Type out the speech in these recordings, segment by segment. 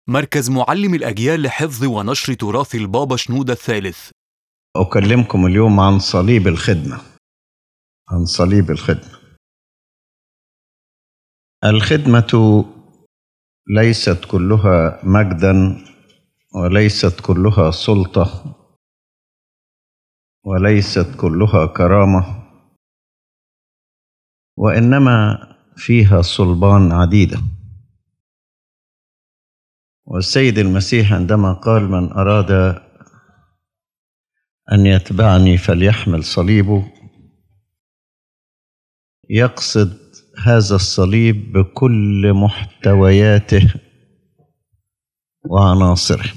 مركز معلم الأجيال لحفظ ونشر تراث البابا شنودة الثالث أكلمكم اليوم عن صليب الخدمة عن صليب الخدمة الخدمة ليست كلها مجدا وليست كلها سلطة وليست كلها كرامة وإنما فيها صلبان عديدة والسيد المسيح عندما قال من أراد أن يتبعني فليحمل صليبه يقصد هذا الصليب بكل محتوياته وعناصره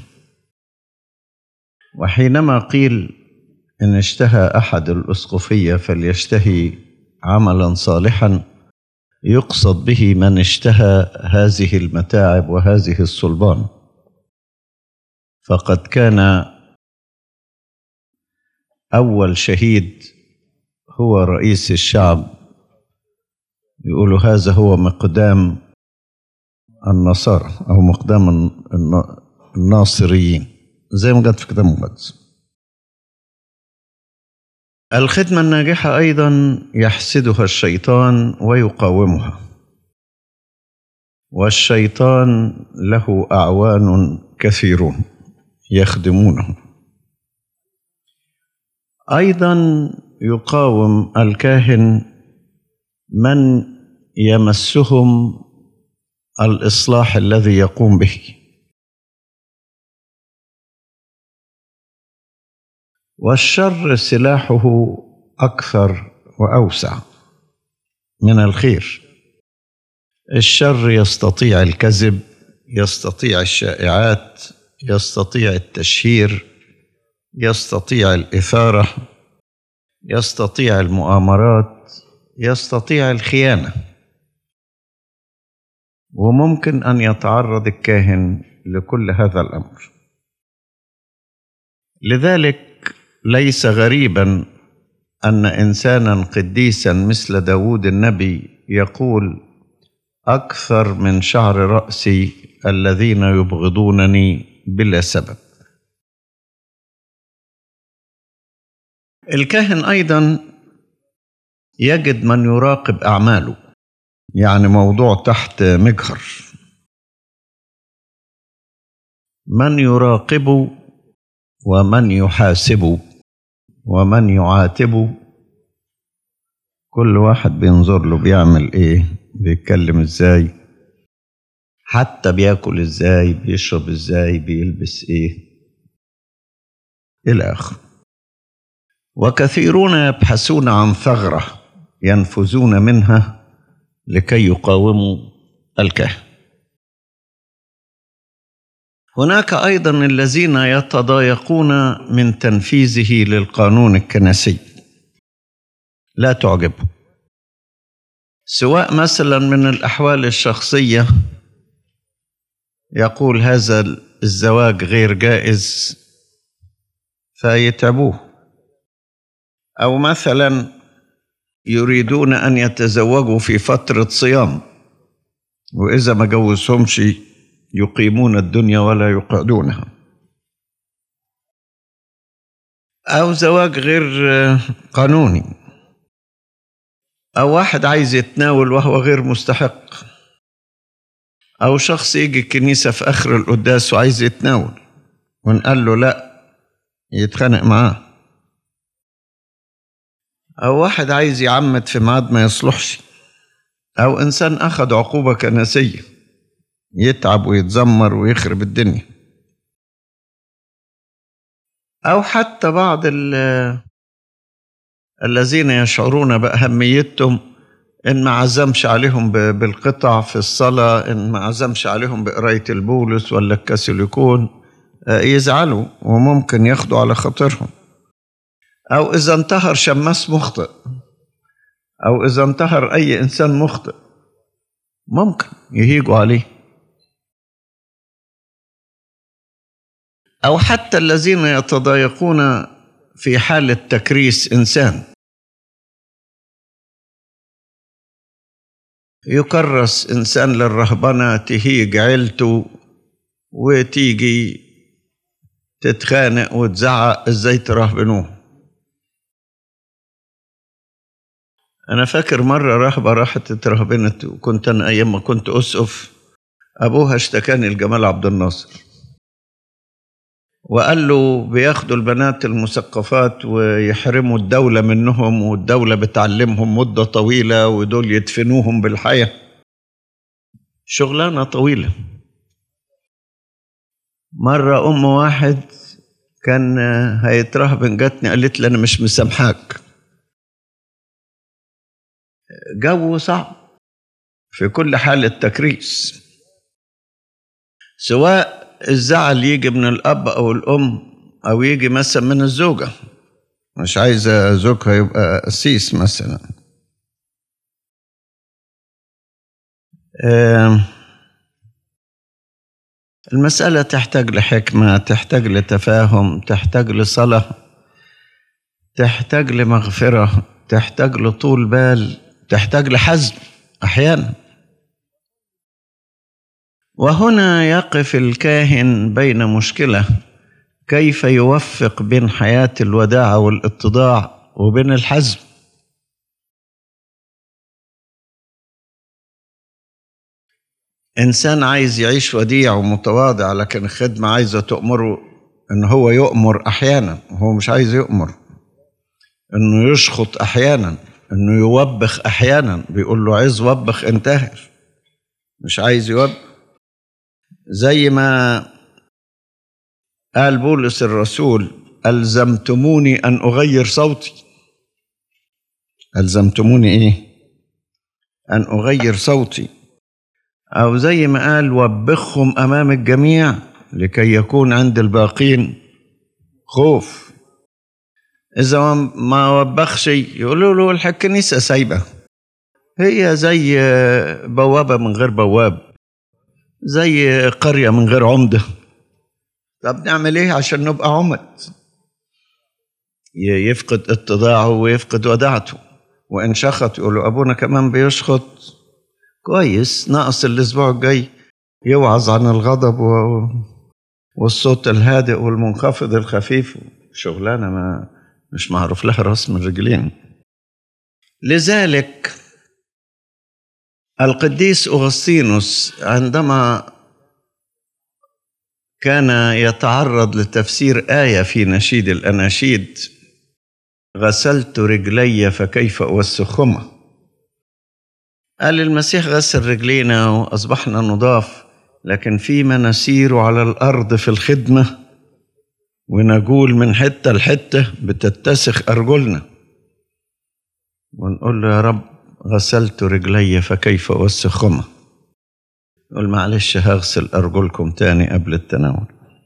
وحينما قيل إن اشتهى أحد الأسقفية فليشتهي عملا صالحا يقصد به من اشتهى هذه المتاعب وهذه الصلبان فقد كان أول شهيد هو رئيس الشعب يقولوا هذا هو مقدام النصارى أو مقدام الناصريين زي ما جت في كتاب المقدس الخدمة الناجحة أيضا يحسدها الشيطان ويقاومها والشيطان له أعوان كثيرون يخدمونه أيضا يقاوم الكاهن من يمسهم الإصلاح الذي يقوم به والشر سلاحه اكثر واوسع من الخير الشر يستطيع الكذب يستطيع الشائعات يستطيع التشهير يستطيع الاثاره يستطيع المؤامرات يستطيع الخيانه وممكن ان يتعرض الكاهن لكل هذا الامر لذلك ليس غريبا أن إنسانا قديسا مثل داود النبي يقول أكثر من شعر رأسي الذين يبغضونني بلا سبب الكاهن أيضا يجد من يراقب أعماله يعني موضوع تحت مجهر من يراقب ومن يحاسب ومن يعاتبه كل واحد بينظر له بيعمل ايه بيتكلم ازاي حتى بياكل ازاي بيشرب ازاي بيلبس ايه الى اخره وكثيرون يبحثون عن ثغره ينفذون منها لكي يقاوموا الكهن هناك ايضا الذين يتضايقون من تنفيذه للقانون الكنسي لا تعجبهم سواء مثلا من الاحوال الشخصيه يقول هذا الزواج غير جائز فيتعبوه او مثلا يريدون ان يتزوجوا في فتره صيام واذا ما جوزهمش يقيمون الدنيا ولا يقعدونها أو زواج غير قانوني أو واحد عايز يتناول وهو غير مستحق أو شخص يجي الكنيسة في آخر القداس وعايز يتناول ونقال له لا يتخانق معاه أو واحد عايز يعمد في ميعاد ما يصلحش أو إنسان أخذ عقوبة كنسية يتعب ويتذمر ويخرب الدنيا أو حتى بعض الذين يشعرون بأهميتهم إن ما عزمش عليهم بالقطع في الصلاة إن ما عزمش عليهم بقراية البولس ولا الكاثوليكون يزعلوا وممكن ياخدوا على خاطرهم أو إذا انتهر شماس مخطئ أو إذا انتهر أي إنسان مخطئ ممكن يهيجوا عليه أو حتى الذين يتضايقون في حالة تكريس إنسان يكرس إنسان للرهبنة تهيج عيلته وتيجي تتخانق وتزعق ازاي ترهبنوه انا فاكر مره راهبه راحت اترهبنت وكنت انا ايام ما كنت اسقف ابوها اشتكاني لجمال عبد الناصر وقال له بياخدوا البنات المثقفات ويحرموا الدولة منهم والدولة بتعلمهم مدة طويلة ودول يدفنوهم بالحياة شغلانة طويلة مرة أم واحد كان هيترهبن جاتني قالت لي أنا مش مسامحاك جو صعب في كل حالة تكريس سواء الزعل يجي من الأب أو الأم أو يجي مثلا من الزوجة مش عايزة زوجها يبقى قسيس مثلا المسألة تحتاج لحكمة تحتاج لتفاهم تحتاج لصلاة تحتاج لمغفرة تحتاج لطول بال تحتاج لحزم أحيانا وهنا يقف الكاهن بين مشكلة كيف يوفق بين حياة الوداعة والاتضاع وبين الحزم إنسان عايز يعيش وديع ومتواضع لكن الخدمة عايزة تأمره إن هو يؤمر أحيانا وهو مش عايز يؤمر إنه يشخط أحيانا إنه يوبخ أحيانا بيقول له عايز وبخ انتهر مش عايز يوبخ زي ما قال بولس الرسول ألزمتموني أن أغير صوتي ألزمتموني إيه؟ أن أغير صوتي أو زي ما قال وبخهم أمام الجميع لكي يكون عند الباقين خوف إذا ما وبخش يقولوا له الكنيسة سايبة هي زي بوابة من غير بواب زي قرية من غير عمدة طب نعمل ايه عشان نبقى عمد يفقد اتضاعه ويفقد وداعته وان شخط يقولوا ابونا كمان بيشخط كويس ناقص الاسبوع الجاي يوعظ عن الغضب و... والصوت الهادئ والمنخفض الخفيف شغلانه ما مش معروف لها راس من رجلين لذلك القديس أغسطينوس عندما كان يتعرض لتفسير آية في نشيد الأناشيد غسلت رجلي فكيف أوسخهما قال المسيح غسل رجلينا وأصبحنا نضاف لكن فيما نسير على الأرض في الخدمة ونقول من حتة لحتة بتتسخ أرجلنا ونقول له يا رب غسلت رجلي فكيف أوسخهما يقول معلش هغسل أرجلكم تاني قبل التناول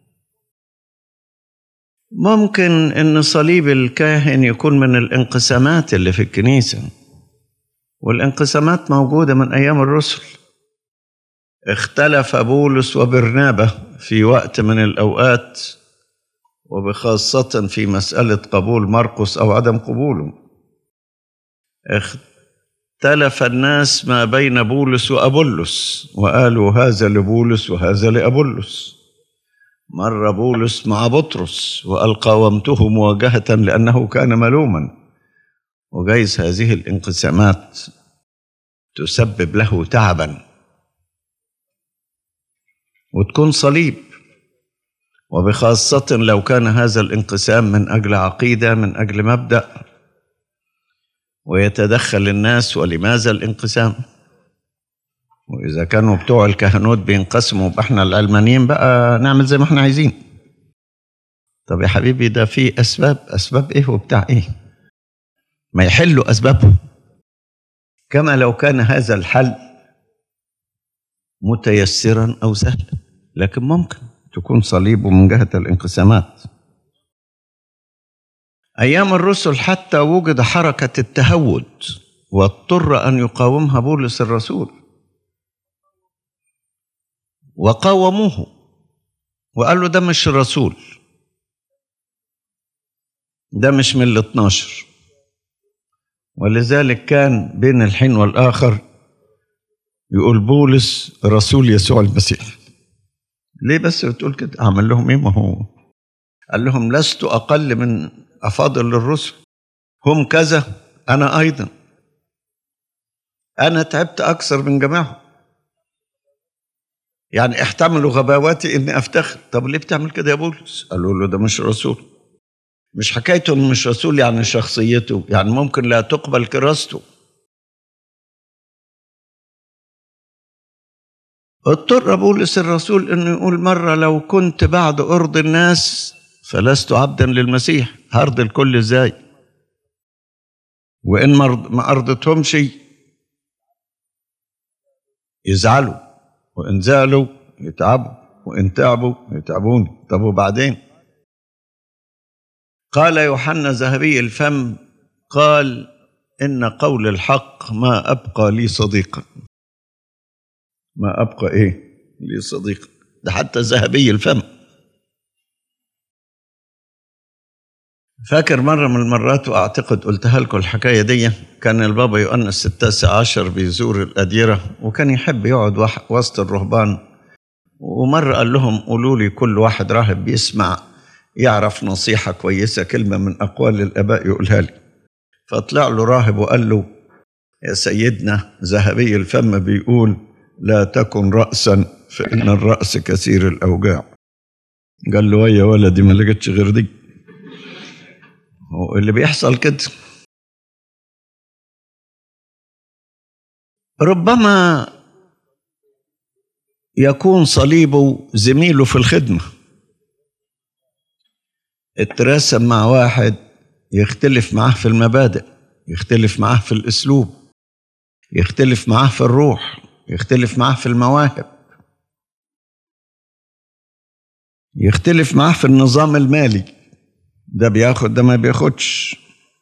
ممكن ان صليب الكاهن يكون من الانقسامات اللي في الكنيسه والانقسامات موجوده من ايام الرسل اختلف بولس وبرنابه في وقت من الاوقات وبخاصه في مساله قبول مرقس او عدم قبوله اختلف الناس ما بين بولس وابولس وقالوا هذا لبولس وهذا لابولس مر بولس مع بطرس وقال قاومته مواجهة لأنه كان ملوما وجايز هذه الانقسامات تسبب له تعبا وتكون صليب وبخاصة لو كان هذا الانقسام من أجل عقيدة من أجل مبدأ ويتدخل الناس ولماذا الانقسام وإذا كانوا بتوع الكهنوت بينقسموا يبقى احنا العلمانيين بقى نعمل زي ما احنا عايزين طب يا حبيبي ده في أسباب أسباب إيه وبتاع إيه ما يحلوا أسبابهم كما لو كان هذا الحل متيسرا أو سهلا لكن ممكن تكون صليبه من جهة الانقسامات أيام الرسل حتى وجد حركة التهود واضطر أن يقاومها بولس الرسول وقاوموه وقال له ده مش الرسول ده مش من ال 12 ولذلك كان بين الحين والآخر يقول بولس رسول يسوع المسيح ليه بس بتقول كده اعمل لهم ايه ما هو قال لهم لست اقل من افاضل الرسل هم كذا انا ايضا انا تعبت اكثر من جميعهم يعني احتملوا غباوتي اني افتخر طب ليه بتعمل كده يا بولس قالوا له ده مش رسول مش حكايته انه مش رسول يعني شخصيته يعني ممكن لا تقبل كراسته اضطر بولس الرسول انه يقول مره لو كنت بعد ارض الناس فلست عبدا للمسيح هرضي الكل ازاي وان ما ارضتهمش يزعلوا وان زعلوا يتعبوا وان تعبوا يتعبوني طب وبعدين قال يوحنا ذهبي الفم قال ان قول الحق ما ابقى لي صديقا ما ابقى ايه لي صديقا ده حتى ذهبي الفم فاكر مرة من المرات وأعتقد قلتها لكم الحكاية دي كان البابا يؤنس التاسع عشر بيزور الأديرة وكان يحب يقعد وسط الرهبان ومرة قال لهم قولوا لي كل واحد راهب بيسمع يعرف نصيحة كويسة كلمة من أقوال الآباء يقولها لي فطلع له راهب وقال له يا سيدنا ذهبي الفم بيقول لا تكن رأسا فإن الرأس كثير الأوجاع قال له يا ولدي ما لقيتش غير دي اللي بيحصل كده ربما يكون صليبه زميله في الخدمة اتراسم مع واحد يختلف معاه في المبادئ يختلف معاه في الأسلوب يختلف معاه في الروح يختلف معاه في المواهب يختلف معاه في النظام المالي ده بياخد ده ما بياخدش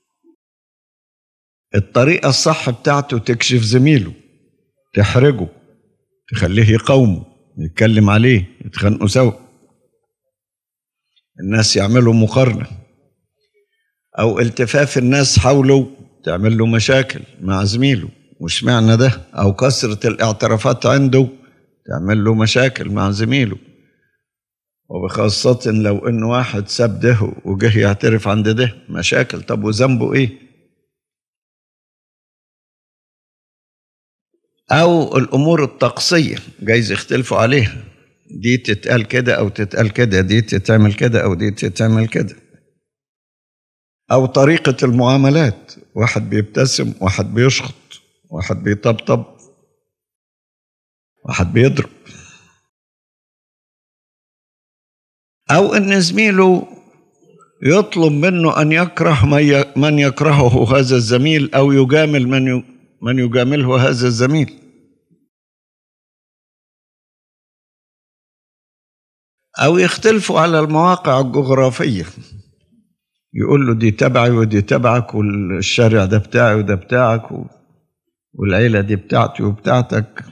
الطريقة الصح بتاعته تكشف زميله تحرجه تخليه يقاومه يتكلم عليه يتخانقوا سوا الناس يعملوا مقارنة أو التفاف الناس حوله تعمل له مشاكل مع زميله وش معنى ده أو كثرة الاعترافات عنده تعمل له مشاكل مع زميله وبخاصة لو إن واحد ساب ده وجه يعترف عند ده مشاكل طب وذنبه إيه؟ أو الأمور الطقسية جايز يختلفوا عليها دي تتقال كده أو تتقال كده دي تتعمل كده أو دي تتعمل كده أو طريقة المعاملات واحد بيبتسم واحد بيشخط واحد بيطبطب واحد بيضرب أو إن زميله يطلب منه أن يكره من يكرهه هذا الزميل أو يجامل من من يجامله هذا الزميل أو يختلفوا على المواقع الجغرافية يقول له دي تبعي ودي تبعك والشارع ده بتاعي وده بتاعك والعيلة دي بتاعتي وبتاعتك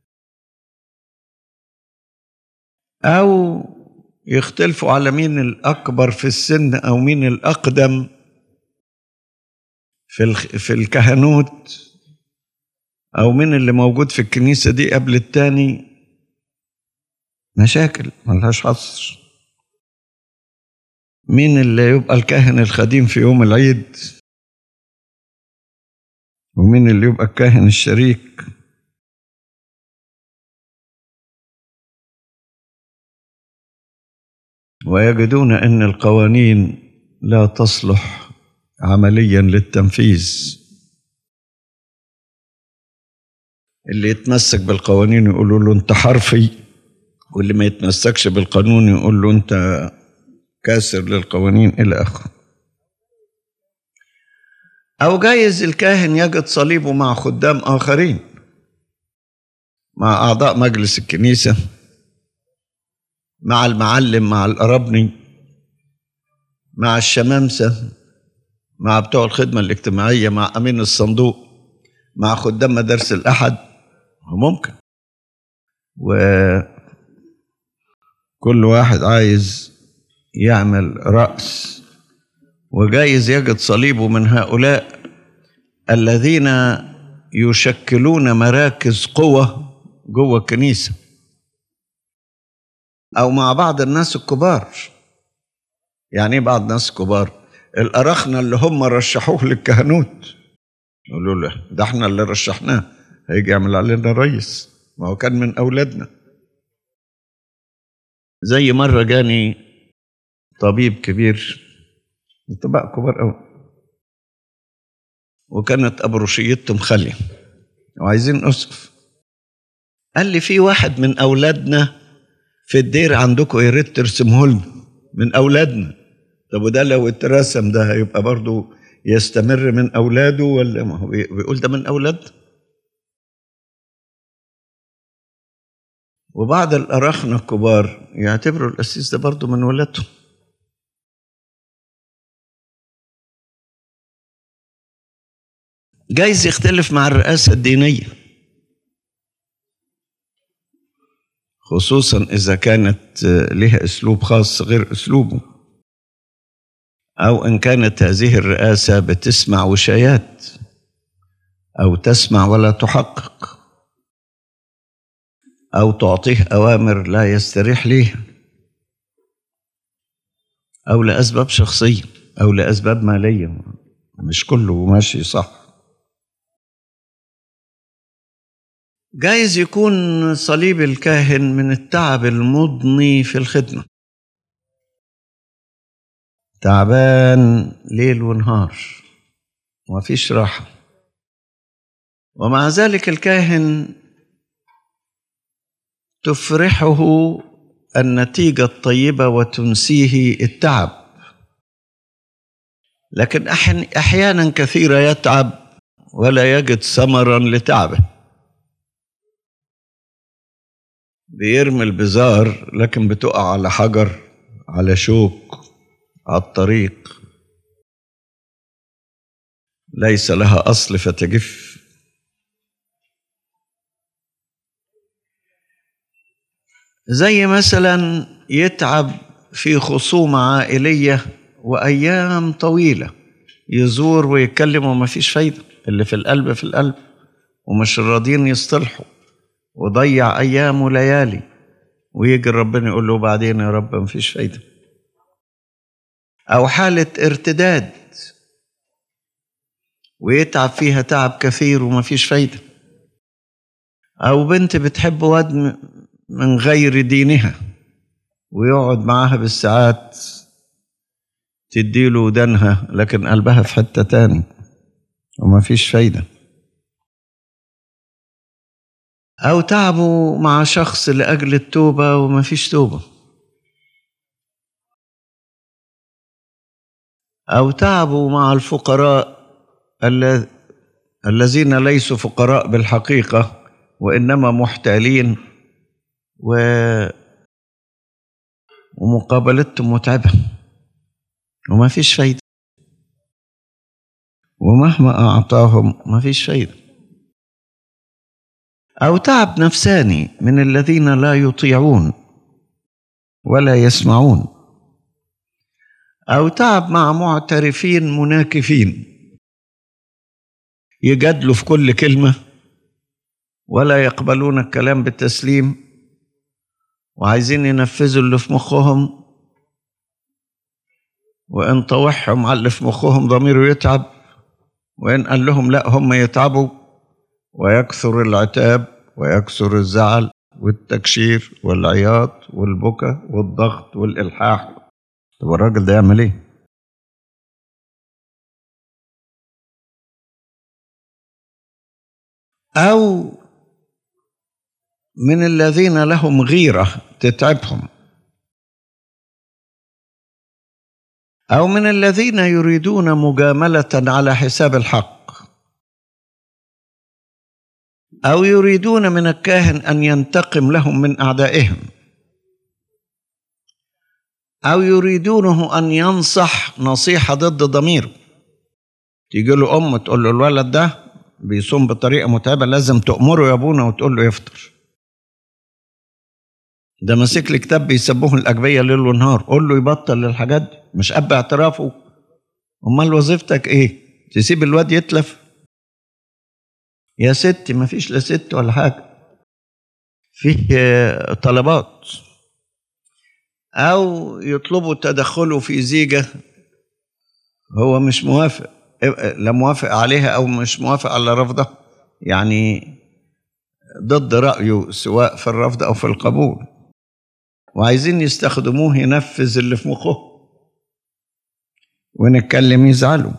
أو يختلفوا على مين الأكبر في السن أو مين الأقدم في في الكهنوت أو مين اللي موجود في الكنيسة دي قبل التاني مشاكل ملهاش حصر مين اللي يبقى الكاهن الخديم في يوم العيد ومين اللي يبقى الكاهن الشريك ويجدون ان القوانين لا تصلح عمليا للتنفيذ اللي يتمسك بالقوانين يقولوا له انت حرفي واللي ما يتمسكش بالقانون يقول له انت كاسر للقوانين الى اخره او جايز الكاهن يجد صليبه مع خدام اخرين مع اعضاء مجلس الكنيسه مع المعلم مع القربني مع الشمامسه مع بتوع الخدمه الاجتماعيه مع امين الصندوق مع خدام مدارس الاحد ممكن وكل واحد عايز يعمل رأس وجايز يجد صليبه من هؤلاء الذين يشكلون مراكز قوة جوه الكنيسة أو مع بعض الناس الكبار يعني إيه بعض الناس الكبار الأرخنة اللي هم رشحوه للكهنوت يقولوا له ده احنا اللي رشحناه هيجي يعمل علينا رئيس ما هو كان من أولادنا زي مرة جاني طبيب كبير طباء كبار قوي وكانت أبروشيتهم خالية وعايزين أسقف قال لي في واحد من أولادنا في الدير عندكم يا ريت ترسمه لنا من أولادنا طب وده لو اترسم ده هيبقى برضو يستمر من أولاده ولا ما هو بيقول ده من أولادنا وبعض الأراخنة الكبار يعتبروا القسيس ده برضه من ولادهم جايز يختلف مع الرئاسة الدينية خصوصا إذا كانت لها أسلوب خاص غير أسلوبه أو إن كانت هذه الرئاسة بتسمع وشايات أو تسمع ولا تحقق أو تعطيه أوامر لا يستريح ليها أو لأسباب شخصية أو لأسباب مالية مش كله ماشي صح جايز يكون صليب الكاهن من التعب المضني في الخدمة تعبان ليل ونهار ومفيش راحة ومع ذلك الكاهن تفرحه النتيجة الطيبة وتنسيه التعب لكن أحيانا كثيرة يتعب ولا يجد ثمرا لتعبه بيرمي البزار لكن بتقع على حجر على شوك على الطريق ليس لها أصل فتجف زي مثلا يتعب في خصومة عائلية وأيام طويلة يزور ويتكلم وما فيش فايدة اللي في القلب في القلب ومش راضيين يصطلحوا وضيع أيام وليالي ويجي ربنا يقول له بعدين يا رب ما فيش فايدة أو حالة ارتداد ويتعب فيها تعب كثير وما فيش فايدة أو بنت بتحب واد من غير دينها ويقعد معاها بالساعات تديله ودانها لكن قلبها في حتة تاني وما فيش فايدة أو تعبوا مع شخص لأجل التوبة وما فيش توبة أو تعبوا مع الفقراء الذين ليسوا فقراء بالحقيقة وإنما محتالين و ومقابلتهم متعبة وما فيش فايدة ومهما أعطاهم ما فيش فايدة أو تعب نفساني من الذين لا يطيعون ولا يسمعون أو تعب مع معترفين مناكفين يجادلوا في كل كلمة ولا يقبلون الكلام بالتسليم وعايزين ينفذوا اللي في مخهم وإن طوعهم على اللي في مخهم ضميره يتعب وإن قال لهم لا هم يتعبوا ويكثر العتاب ويكثر الزعل والتكشير والعياط والبكا والضغط والإلحاح طب الراجل ده يعمل ايه؟ أو من الذين لهم غيرة تتعبهم أو من الذين يريدون مجاملة على حساب الحق أو يريدون من الكاهن أن ينتقم لهم من أعدائهم أو يريدونه أن ينصح نصيحة ضد ضميره تيجي له أم تقول له الولد ده بيصوم بطريقة متعبة لازم تأمره يا أبونا وتقول له يفطر ده ماسك لي كتاب بيسبوه الأجبية ليل ونهار قول له يبطل الحاجات دي مش أب اعترافه أمال وظيفتك إيه؟ تسيب الواد يتلف يا ستي ما فيش لا ست ولا حاجة فيه طلبات أو يطلبوا تدخله في زيجة هو مش موافق لا موافق عليها أو مش موافق على رفضها يعني ضد رأيه سواء في الرفض أو في القبول وعايزين يستخدموه ينفذ اللي في مخه ونتكلم يزعلوا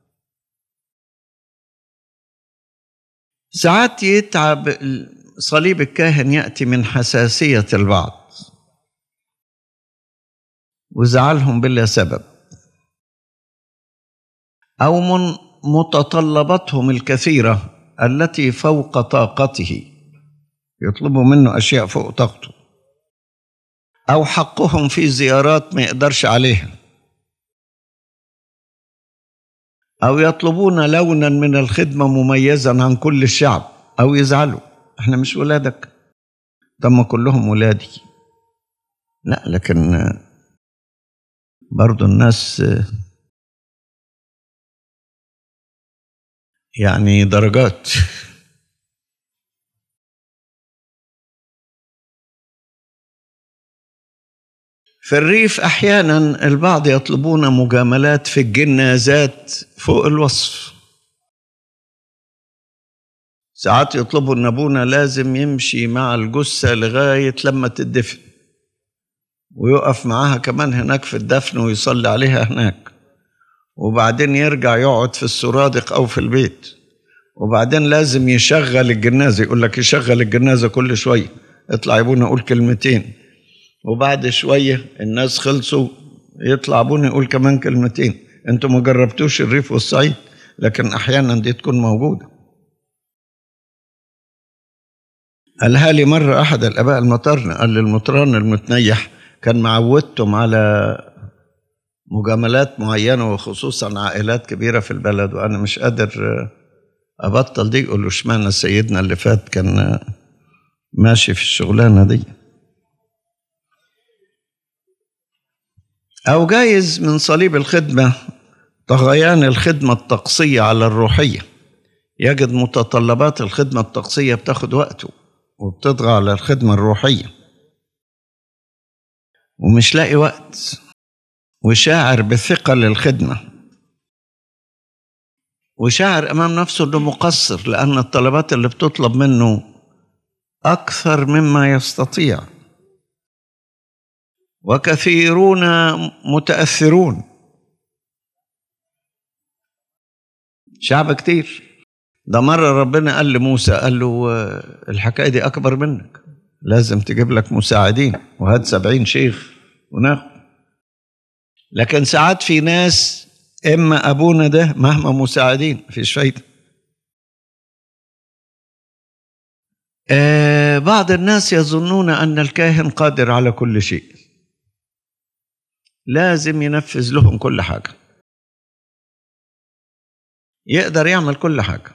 ساعات يتعب صليب الكاهن يأتي من حساسية البعض وزعلهم بلا سبب أو من متطلباتهم الكثيرة التي فوق طاقته يطلبوا منه أشياء فوق طاقته أو حقهم في زيارات ما يقدرش عليها أو يطلبون لونا من الخدمة مميزا عن كل الشعب أو يزعلوا احنا مش ولادك طب كلهم ولادي لا لكن برضو الناس يعني درجات في الريف احيانا البعض يطلبون مجاملات في الجنازات فوق الوصف ساعات يطلبوا ان ابونا لازم يمشي مع الجثه لغايه لما تدفن ويقف معاها كمان هناك في الدفن ويصلي عليها هناك وبعدين يرجع يقعد في السرادق او في البيت وبعدين لازم يشغل الجنازه يقول لك يشغل الجنازه كل شويه اطلع يا ابونا قول كلمتين وبعد شويه الناس خلصوا يطلع ابونا يقول كمان كلمتين انتوا ما جربتوش الريف والصعيد لكن احيانا دي تكون موجوده قالها لي مرة أحد الآباء المطرنة قال للمطران المتنيح كان معودتم على مجاملات معينة وخصوصا عائلات كبيرة في البلد وأنا مش قادر أبطل دي يقول له اشمعنى سيدنا اللي فات كان ماشي في الشغلانة دي أو جايز من صليب الخدمة طغيان الخدمة الطقسية على الروحية يجد متطلبات الخدمة الطقسية بتاخد وقته وبتطغى على الخدمة الروحية ومش لاقي وقت وشاعر بثقل الخدمة وشاعر أمام نفسه أنه مقصر لأن الطلبات اللي بتطلب منه أكثر مما يستطيع وكثيرون متأثرون شعب كتير ده مرة ربنا قال لموسى قال له الحكاية دي أكبر منك لازم تجيب لك مساعدين وهات سبعين شيخ وناخد لكن ساعات في ناس إما أبونا ده مهما مساعدين مفيش فايدة آه بعض الناس يظنون أن الكاهن قادر على كل شيء لازم ينفذ لهم كل حاجة يقدر يعمل كل حاجة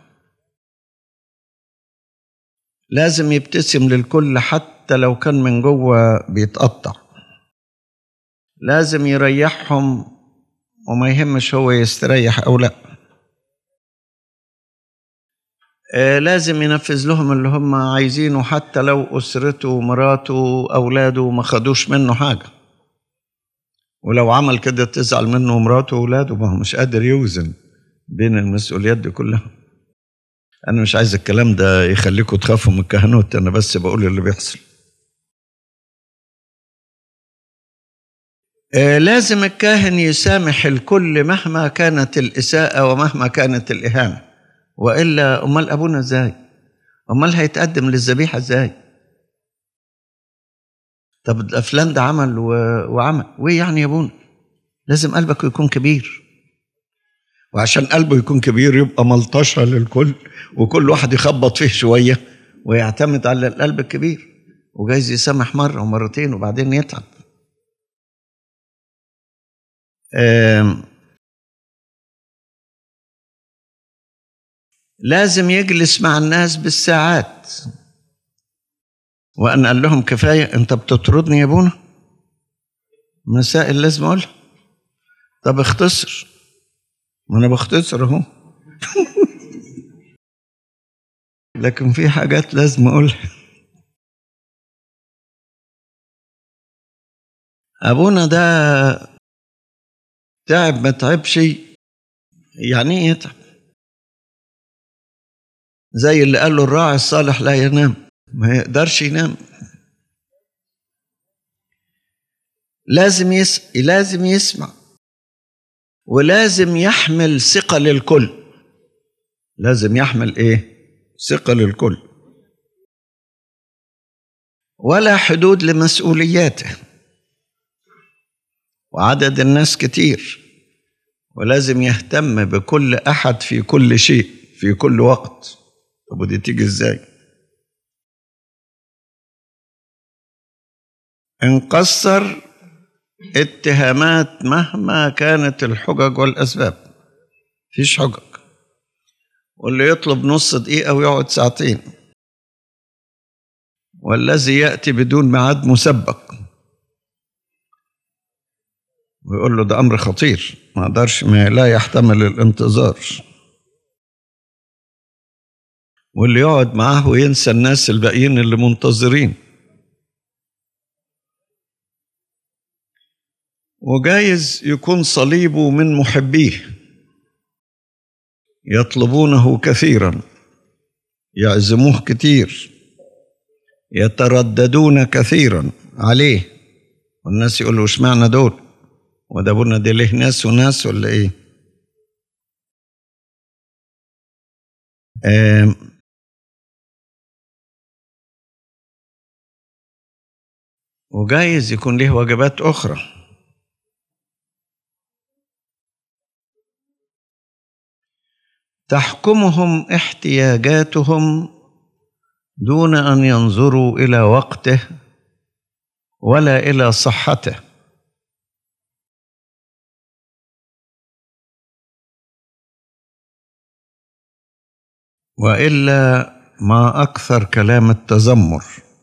لازم يبتسم للكل حتى لو كان من جوه بيتقطع لازم يريحهم وما يهمش هو يستريح او لا آه لازم ينفذ لهم اللي هم عايزينه حتى لو اسرته ومراته اولاده ما خدوش منه حاجه ولو عمل كده تزعل منه مراته واولاده ما هو مش قادر يوزن بين المسؤوليات دي كلها انا مش عايز الكلام ده يخليكم تخافوا من الكهنوت انا بس بقول اللي بيحصل آه لازم الكاهن يسامح الكل مهما كانت الإساءة ومهما كانت الإهانة وإلا أمال أبونا إزاي أمال هيتقدم للذبيحة إزاي طب ده فلان ده عمل و... وعمل وإيه يعني يا أبونا لازم قلبك يكون كبير وعشان قلبه يكون كبير يبقى ملطشة للكل وكل واحد يخبط فيه شوية ويعتمد على القلب الكبير وجايز يسامح مرة ومرتين وبعدين يتعب لازم يجلس مع الناس بالساعات وأن قال لهم كفاية أنت بتطردني يا أبونا مسائل لازم أقولها طب اختصر ما أنا بختصر أهو لكن في حاجات لازم أقولها ابونا ده تعب ما تعبش يعني ايه يتعب زي اللي قال له الراعي الصالح لا ينام ما يقدرش ينام لازم يس... لازم يسمع ولازم يحمل ثقة للكل لازم يحمل ايه ثقة للكل ولا حدود لمسؤولياته وعدد الناس كتير ولازم يهتم بكل احد في كل شيء في كل وقت طب ودي تيجي ازاي ان قصر اتهامات مهما كانت الحجج والاسباب فيش حجج واللي يطلب نص دقيقه ويقعد ساعتين والذي ياتي بدون ميعاد مسبق ويقول له ده امر خطير ما اقدرش ما لا يحتمل الانتظار واللي يقعد معاه وينسى الناس الباقيين اللي منتظرين وجايز يكون صليبه من محبيه يطلبونه كثيرا يعزموه كتير يترددون كثيرا عليه والناس يقولوا اشمعنى دول وده ابونا دي ليه ناس وناس ولا ايه آم وجايز يكون ليه واجبات اخرى تحكمهم احتياجاتهم دون ان ينظروا الى وقته ولا الى صحته والا ما اكثر كلام التذمر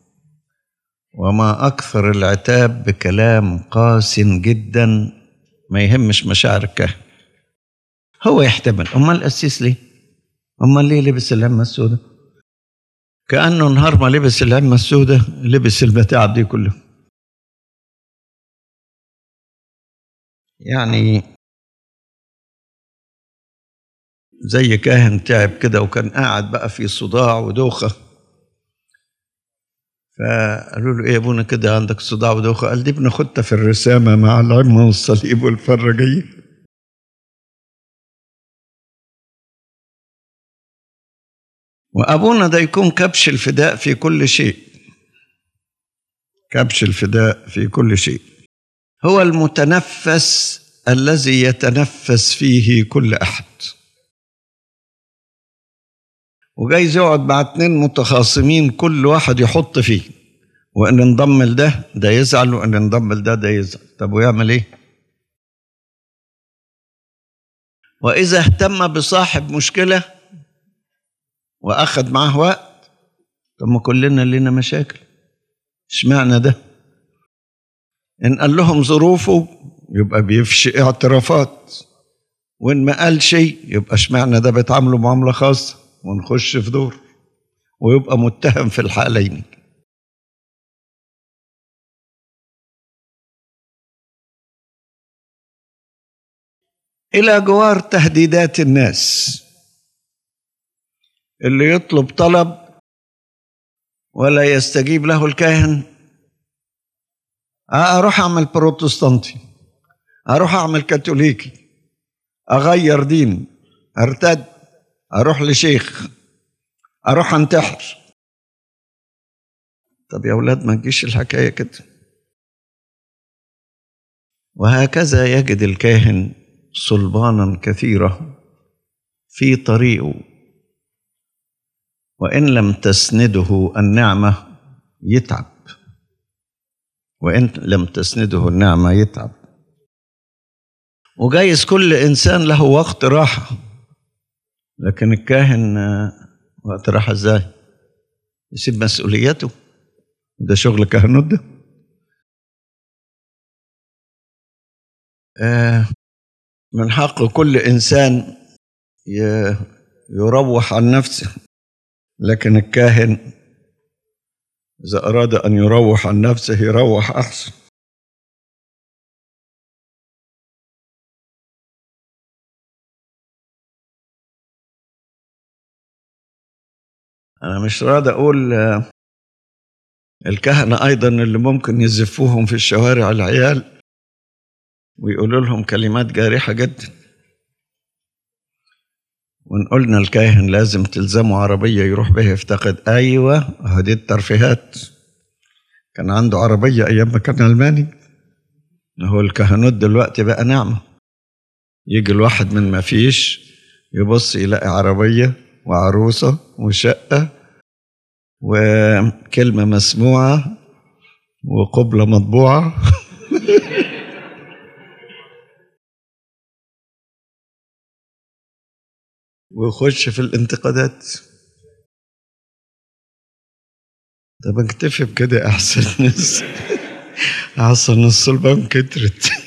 وما اكثر العتاب بكلام قاس جدا ما يهمش مشاعر الكاهن هو يحتمل امال القسيس ليه امال ليه لبس العمه السوداء كانه نهار ما لبس العمه السوداء لبس المتاعب دي كلها يعني زي كاهن تعب كده وكان قاعد بقى في صداع ودوخة فقالوا له ايه يا ابونا كده عندك صداع ودوخة قال دي بناخدها في الرسامة مع العمة والصليب والفرجية وأبونا ده يكون كبش الفداء في كل شيء كبش الفداء في كل شيء هو المتنفس الذي يتنفس فيه كل أحد وجايز يقعد مع اتنين متخاصمين كل واحد يحط فيه وان انضم لده ده يزعل وان انضم لده ده يزعل طب ويعمل ايه واذا اهتم بصاحب مشكله واخذ معاه وقت طب ما كلنا لنا مشاكل اشمعنى ده ان قال لهم ظروفه يبقى بيفشي اعترافات وان ما قال شيء يبقى اشمعنى ده بيتعاملوا معامله خاصه ونخش في دور ويبقى متهم في الحالين الى جوار تهديدات الناس اللي يطلب طلب ولا يستجيب له الكاهن اروح اعمل بروتستانتي اروح اعمل كاثوليكي اغير دين ارتد اروح لشيخ اروح انتحر طب يا اولاد ما تجيش الحكايه كده وهكذا يجد الكاهن صلبانا كثيره في طريقه وان لم تسنده النعمه يتعب وان لم تسنده النعمه يتعب وجايز كل انسان له وقت راحه لكن الكاهن وقت راحه ازاي يسيب مسؤوليته ده شغل كهنوت ده آه من حق كل انسان يروح عن نفسه لكن الكاهن اذا اراد ان يروح عن نفسه يروح احسن أنا مش راضي أقول آه، الكهنة أيضا اللي ممكن يزفوهم في الشوارع العيال ويقولوا لهم كلمات جارحة جدا وإن قلنا الكاهن لازم تلزمه عربية يروح بها يفتقد أيوة هذه الترفيهات كان عنده عربية أيام ما كان ألماني هو الكهنوت دلوقتي بقى نعمة يجي الواحد من ما فيش يبص يلاقي عربية وعروسة وشقة وكلمة مسموعة وقبلة مطبوعة ويخش في الانتقادات طب اكتفي بكده احسن احسن الصلبان كترت